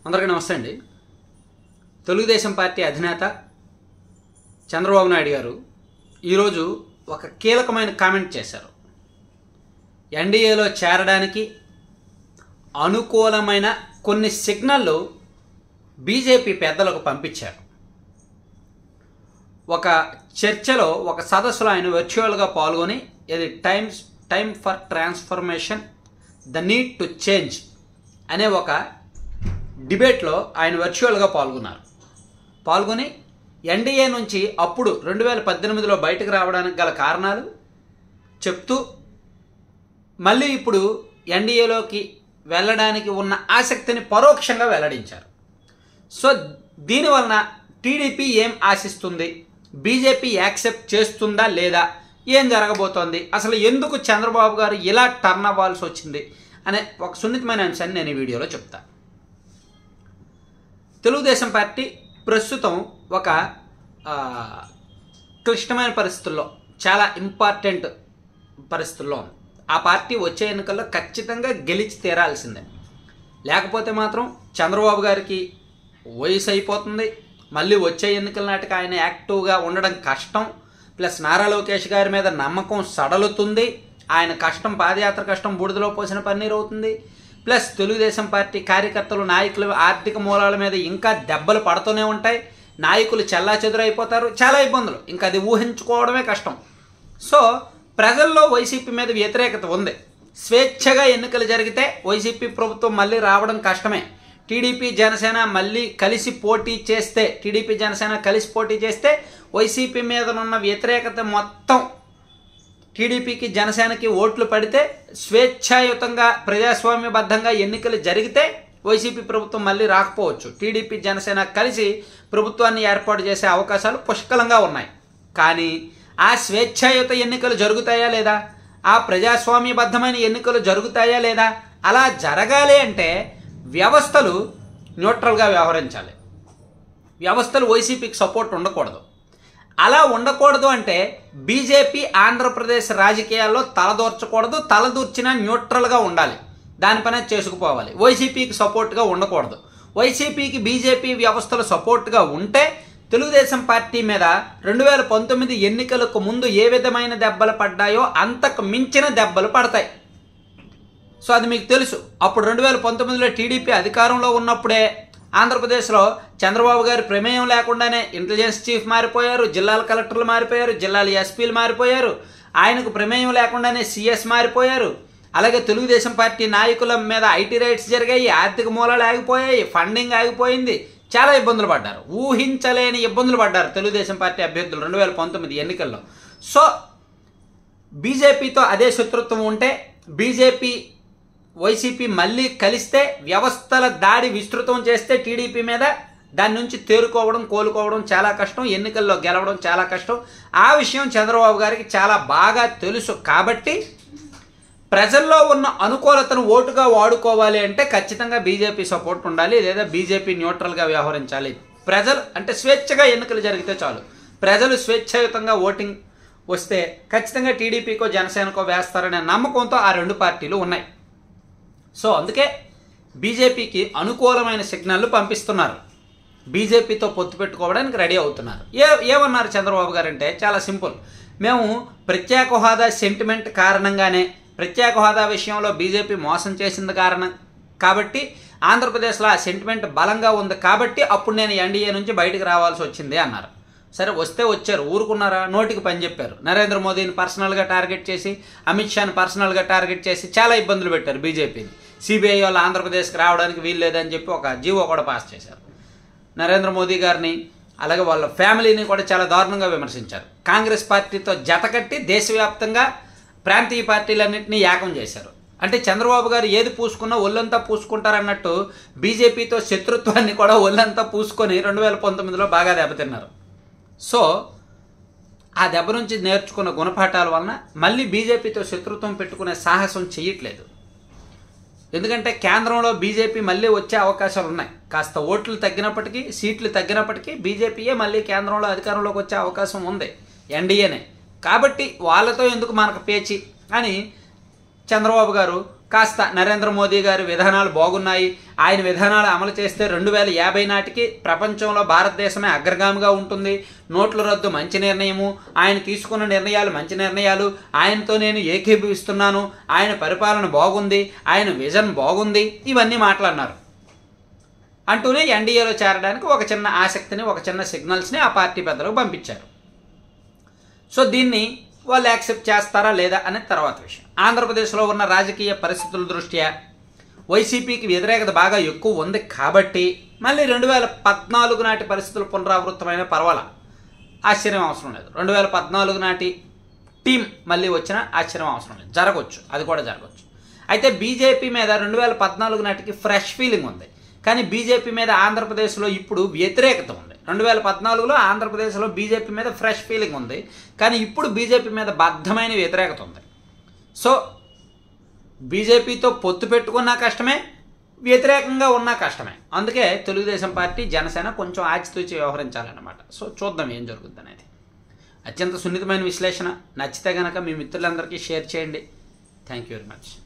అందరికీ నమస్తే అండి తెలుగుదేశం పార్టీ అధినేత చంద్రబాబు నాయుడు గారు ఈరోజు ఒక కీలకమైన కామెంట్ చేశారు ఎన్డీఏలో చేరడానికి అనుకూలమైన కొన్ని సిగ్నల్లు బీజేపీ పెద్దలకు పంపించారు ఒక చర్చలో ఒక సదస్సులో ఆయన వర్చువల్గా పాల్గొని ఇది Times time for transformation the need to change అనే ఒక డిబేట్లో ఆయన వర్చువల్గా పాల్గొన్నారు పాల్గొని ఎన్డీఏ నుంచి అప్పుడు రెండు వేల పద్దెనిమిదిలో బయటకు రావడానికి గల కారణాలు చెప్తూ మళ్ళీ ఇప్పుడు ఎన్డీఏలోకి వెళ్ళడానికి ఉన్న ఆసక్తిని పరోక్షంగా వెల్లడించారు సో దీనివలన టీడీపీ ఏం ఆశిస్తుంది బీజేపీ యాక్సెప్ట్ చేస్తుందా లేదా ఏం జరగబోతోంది అసలు ఎందుకు చంద్రబాబు గారు ఇలా టర్న్ అవ్వాల్సి వచ్చింది అనే ఒక సున్నితమైన అంశాన్ని నేను ఈ వీడియోలో చెప్తాను తెలుగుదేశం పార్టీ ప్రస్తుతం ఒక ఆ, క్లిష్టమైన పరిస్థితుల్లో చాలా ఇంపార్టెంట్ పరిస్థితుల్లో ఉంది ఆ పార్టీ వచ్చే ఎన్నికల్లో ఖచ్చితంగా గెలిచి తీరాల్సిందే లేకపోతే మాత్రం చంద్రబాబు గారికి వయసు అయిపోతుంది మళ్ళీ వచ్చే ఎన్నికల నాటికి ఆయన యాక్టివ్గా ఉండడం కష్టం ప్లస్ నారా లోకేష్ గారి మీద నమ్మకం సడలుతుంది ఆయన కష్టం పాదయాత్ర కష్టం బూడిదలో పోసిన పన్నీరు అవుతుంది ప్లస్ తెలుగుదేశం పార్టీ కార్యకర్తలు నాయకులు ఆర్థిక మూలాల మీద ఇంకా దెబ్బలు పడుతూనే ఉంటాయి నాయకులు చెల్లా అయిపోతారు చాలా ఇబ్బందులు ఇంకా అది ఊహించుకోవడమే కష్టం సో ప్రజల్లో వైసీపీ మీద వ్యతిరేకత ఉంది స్వేచ్ఛగా ఎన్నికలు జరిగితే వైసీపీ ప్రభుత్వం మళ్ళీ రావడం కష్టమే టీడీపీ జనసేన మళ్ళీ కలిసి పోటీ చేస్తే టీడీపీ జనసేన కలిసి పోటీ చేస్తే వైసీపీ మీద ఉన్న వ్యతిరేకత మొత్తం టీడీపీకి జనసేనకి ఓట్లు పడితే స్వేచ్ఛాయుతంగా ప్రజాస్వామ్యబద్ధంగా ఎన్నికలు జరిగితే వైసీపీ ప్రభుత్వం మళ్ళీ రాకపోవచ్చు టీడీపీ జనసేన కలిసి ప్రభుత్వాన్ని ఏర్పాటు చేసే అవకాశాలు పుష్కలంగా ఉన్నాయి కానీ ఆ స్వేచ్ఛాయుత ఎన్నికలు జరుగుతాయా లేదా ఆ ప్రజాస్వామ్యబద్ధమైన ఎన్నికలు జరుగుతాయా లేదా అలా జరగాలి అంటే వ్యవస్థలు న్యూట్రల్గా వ్యవహరించాలి వ్యవస్థలు వైసీపీకి సపోర్ట్ ఉండకూడదు అలా ఉండకూడదు అంటే బీజేపీ ఆంధ్రప్రదేశ్ రాజకీయాల్లో తలదూర్చకూడదు తలదూర్చినా న్యూట్రల్గా ఉండాలి దానిపైన చేసుకుపోవాలి వైసీపీకి సపోర్ట్గా ఉండకూడదు వైసీపీకి బీజేపీ వ్యవస్థలు సపోర్ట్గా ఉంటే తెలుగుదేశం పార్టీ మీద రెండు వేల పంతొమ్మిది ఎన్నికలకు ముందు ఏ విధమైన దెబ్బలు పడ్డాయో అంతకు మించిన దెబ్బలు పడతాయి సో అది మీకు తెలుసు అప్పుడు రెండు వేల పంతొమ్మిదిలో టీడీపీ అధికారంలో ఉన్నప్పుడే ఆంధ్రప్రదేశ్లో చంద్రబాబు గారి ప్రమేయం లేకుండానే ఇంటెలిజెన్స్ చీఫ్ మారిపోయారు జిల్లాల కలెక్టర్లు మారిపోయారు జిల్లాల ఎస్పీలు మారిపోయారు ఆయనకు ప్రమేయం లేకుండానే సీఎస్ మారిపోయారు అలాగే తెలుగుదేశం పార్టీ నాయకుల మీద ఐటీ రైట్స్ జరిగాయి ఆర్థిక మూలాలు ఆగిపోయాయి ఫండింగ్ ఆగిపోయింది చాలా ఇబ్బందులు పడ్డారు ఊహించలేని ఇబ్బందులు పడ్డారు తెలుగుదేశం పార్టీ అభ్యర్థులు రెండు వేల పంతొమ్మిది ఎన్నికల్లో సో బీజేపీతో అదే శత్రుత్వం ఉంటే బీజేపీ వైసీపీ మళ్ళీ కలిస్తే వ్యవస్థల దాడి విస్తృతం చేస్తే టీడీపీ మీద దాని నుంచి తేరుకోవడం కోలుకోవడం చాలా కష్టం ఎన్నికల్లో గెలవడం చాలా కష్టం ఆ విషయం చంద్రబాబు గారికి చాలా బాగా తెలుసు కాబట్టి ప్రజల్లో ఉన్న అనుకూలతను ఓటుగా వాడుకోవాలి అంటే ఖచ్చితంగా బీజేపీ సపోర్ట్ ఉండాలి లేదా బీజేపీ న్యూట్రల్గా వ్యవహరించాలి ప్రజలు అంటే స్వేచ్ఛగా ఎన్నికలు జరిగితే చాలు ప్రజలు స్వేచ్ఛాయుతంగా ఓటింగ్ వస్తే ఖచ్చితంగా టీడీపీకో జనసేనకో వేస్తారనే నమ్మకంతో ఆ రెండు పార్టీలు ఉన్నాయి సో అందుకే బీజేపీకి అనుకూలమైన సిగ్నల్లు పంపిస్తున్నారు బీజేపీతో పొత్తు పెట్టుకోవడానికి రెడీ అవుతున్నారు ఏ ఏమన్నారు చంద్రబాబు గారు అంటే చాలా సింపుల్ మేము ప్రత్యేక హోదా సెంటిమెంట్ కారణంగానే ప్రత్యేక హోదా విషయంలో బీజేపీ మోసం చేసింది కారణం కాబట్టి ఆంధ్రప్రదేశ్లో ఆ సెంటిమెంట్ బలంగా ఉంది కాబట్టి అప్పుడు నేను ఎన్డీఏ నుంచి బయటకు రావాల్సి వచ్చింది అన్నారు సరే వస్తే వచ్చారు ఊరుకున్నారా నోటికి పని చెప్పారు నరేంద్ర మోదీని పర్సనల్గా టార్గెట్ చేసి అమిత్ షాని పర్సనల్గా టార్గెట్ చేసి చాలా ఇబ్బందులు పెట్టారు బీజేపీని సిబిఐ వాళ్ళు ఆంధ్రప్రదేశ్కి రావడానికి వీలు లేదని చెప్పి ఒక జీవో కూడా పాస్ చేశారు నరేంద్ర మోదీ గారిని అలాగే వాళ్ళ ఫ్యామిలీని కూడా చాలా దారుణంగా విమర్శించారు కాంగ్రెస్ పార్టీతో జతకట్టి దేశవ్యాప్తంగా ప్రాంతీయ పార్టీలన్నింటినీ ఏకం చేశారు అంటే చంద్రబాబు గారు ఏది పూసుకున్నా ఒళ్ళంతా పూసుకుంటారన్నట్టు బీజేపీతో శత్రుత్వాన్ని కూడా ఒళ్ళంతా పూసుకొని రెండు వేల పంతొమ్మిదిలో బాగా దెబ్బతిన్నారు సో ఆ దెబ్బ నుంచి నేర్చుకున్న గుణపాఠాల వలన మళ్ళీ బీజేపీతో శత్రుత్వం పెట్టుకునే సాహసం చేయట్లేదు ఎందుకంటే కేంద్రంలో బీజేపీ మళ్ళీ వచ్చే అవకాశాలు ఉన్నాయి కాస్త ఓట్లు తగ్గినప్పటికీ సీట్లు తగ్గినప్పటికీ బీజేపీయే మళ్ళీ కేంద్రంలో అధికారంలోకి వచ్చే అవకాశం ఉంది ఎన్డీఏనే కాబట్టి వాళ్ళతో ఎందుకు మనకు పేచి అని చంద్రబాబు గారు కాస్త నరేంద్ర మోదీ గారి విధానాలు బాగున్నాయి ఆయన విధానాలు అమలు చేస్తే రెండు వేల యాభై నాటికి ప్రపంచంలో భారతదేశమే అగ్రగామిగా ఉంటుంది నోట్ల రద్దు మంచి నిర్ణయము ఆయన తీసుకున్న నిర్ణయాలు మంచి నిర్ణయాలు ఆయనతో నేను ఏకీభవిస్తున్నాను ఆయన పరిపాలన బాగుంది ఆయన విజన్ బాగుంది ఇవన్నీ మాట్లాడినారు అంటూనే ఎన్డీఏలో చేరడానికి ఒక చిన్న ఆసక్తిని ఒక చిన్న సిగ్నల్స్ని ఆ పార్టీ పెద్దలకు పంపించారు సో దీన్ని వాళ్ళు యాక్సెప్ట్ చేస్తారా లేదా అనేది తర్వాత విషయం ఆంధ్రప్రదేశ్లో ఉన్న రాజకీయ పరిస్థితుల దృష్ట్యా వైసీపీకి వ్యతిరేకత బాగా ఎక్కువ ఉంది కాబట్టి మళ్ళీ రెండు వేల పద్నాలుగు నాటి పరిస్థితులు పునరావృతమైన పర్వాలా ఆశ్చర్యం అవసరం లేదు రెండు వేల పద్నాలుగు నాటి టీం మళ్ళీ వచ్చినా ఆశ్చర్యం అవసరం లేదు జరగవచ్చు అది కూడా జరగవచ్చు అయితే బీజేపీ మీద రెండు వేల పద్నాలుగు నాటికి ఫ్రెష్ ఫీలింగ్ ఉంది కానీ బీజేపీ మీద ఆంధ్రప్రదేశ్లో ఇప్పుడు వ్యతిరేకత ఉంది రెండు వేల పద్నాలుగులో ఆంధ్రప్రదేశ్లో బీజేపీ మీద ఫ్రెష్ ఫీలింగ్ ఉంది కానీ ఇప్పుడు బీజేపీ మీద బద్ధమైన వ్యతిరేకత ఉంది సో బీజేపీతో పొత్తు పెట్టుకున్నా కష్టమే వ్యతిరేకంగా ఉన్నా కష్టమే అందుకే తెలుగుదేశం పార్టీ జనసేన కొంచెం ఆచితూచి వ్యవహరించాలన్నమాట సో చూద్దాం ఏం జరుగుతుంది అనేది అత్యంత సున్నితమైన విశ్లేషణ నచ్చితే కనుక మీ మిత్రులందరికీ షేర్ చేయండి థ్యాంక్ యూ వెరీ మచ్